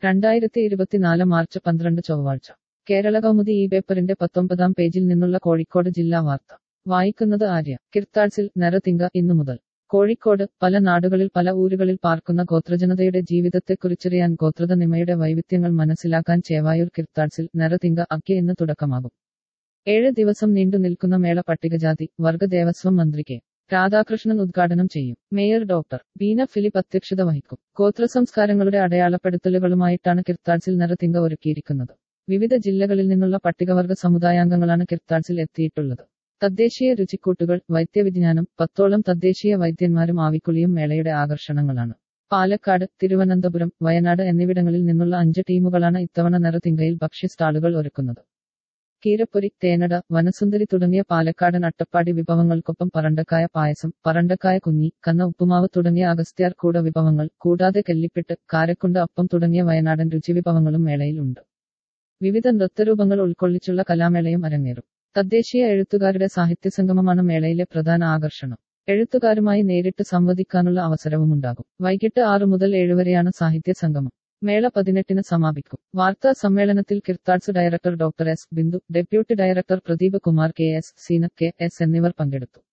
രണ്ടായിരത്തി ഇരുപത്തിനാല് മാർച്ച് പന്ത്രണ്ട് ചൊവ്വാഴ്ച കേരള കൗമുദി ഈ പേപ്പറിന്റെ പത്തൊമ്പതാം പേജിൽ നിന്നുള്ള കോഴിക്കോട് ജില്ലാ വാർത്ത വായിക്കുന്നത് ആര്യ കിർത്താഴ്സിൽ നരതിങ്ക ഇന്നു മുതൽ കോഴിക്കോട് പല നാടുകളിൽ പല ഊരുകളിൽ പാർക്കുന്ന ഗോത്രജനതയുടെ ജീവിതത്തെക്കുറിച്ചറിയാൻ ഗോത്രത നിമയുടെ വൈവിധ്യങ്ങൾ മനസ്സിലാക്കാൻ ചേവായൂർ കിർത്താഴ്സിൽ നരതിങ്ക അഗ്യ എന്ന് തുടക്കമാകും ഏഴ് ദിവസം നീണ്ടു നിൽക്കുന്ന മേള പട്ടികജാതി വർഗ ദേവസ്വം മന്ത്രി കെ രാധാകൃഷ്ണൻ ഉദ്ഘാടനം ചെയ്യും മേയർ ഡോക്ടർ ബീന ഫിലിപ്പ് അധ്യക്ഷത വഹിക്കും ഗോത്രസംസ്കാരങ്ങളുടെ അടയാളപ്പെടുത്തലുകളുമായിട്ടാണ് കിർത്താഴ്സിൽ നരതിങ്ക ഒരുക്കിയിരിക്കുന്നത് വിവിധ ജില്ലകളിൽ നിന്നുള്ള പട്ടികവർഗ സമുദായാംഗങ്ങളാണ് കിർത്താഴ്സിൽ എത്തിയിട്ടുള്ളത് തദ്ദേശീയ രുചിക്കൂട്ടുകൾ വൈദ്യവിജ്ഞാനം പത്തോളം തദ്ദേശീയ വൈദ്യന്മാരും ആവിക്കുളിയും മേളയുടെ ആകർഷണങ്ങളാണ് പാലക്കാട് തിരുവനന്തപുരം വയനാട് എന്നിവിടങ്ങളിൽ നിന്നുള്ള അഞ്ച് ടീമുകളാണ് ഇത്തവണ നരതിങ്കയിൽ ഭക്ഷ്യ സ്റ്റാളുകൾ ഒരുക്കുന്നത് കീരപ്പൊരി തേനട വനസുന്ദരി തുടങ്ങിയ പാലക്കാടൻ അട്ടപ്പാടി വിഭവങ്ങൾക്കൊപ്പം പറണ്ടക്കായ പായസം പറണ്ടക്കായ കുഞ്ഞി കന്ന ഉപ്പുമാവ് തുടങ്ങിയ അഗസ്ത്യാർ കൂട വിഭവങ്ങൾ കൂടാതെ കെല്ലിപ്പിട്ട് കാരക്കുണ്ട് അപ്പം തുടങ്ങിയ വയനാടൻ രുചിവിഭവങ്ങളും മേളയിൽ ഉണ്ട് വിവിധ നൃത്തരൂപങ്ങൾ ഉൾക്കൊള്ളിച്ചുള്ള കലാമേളയും അരങ്ങേറും തദ്ദേശീയ എഴുത്തുകാരുടെ സാഹിത്യസംഗമമാണ് മേളയിലെ പ്രധാന ആകർഷണം എഴുത്തുകാരുമായി നേരിട്ട് സംവദിക്കാനുള്ള അവസരവുമുണ്ടാകും വൈകിട്ട് ആറു മുതൽ ഏഴ് വരെയാണ് സാഹിത്യ സംഗമം മേള പതിനെട്ടിന് സമാപിക്കും വാർത്താ സമ്മേളനത്തിൽ KIRTADS director doctor S Bindu deputy director Pradeep Kumar K S Seena K S എന്നിവർ പങ്കെടുത്തു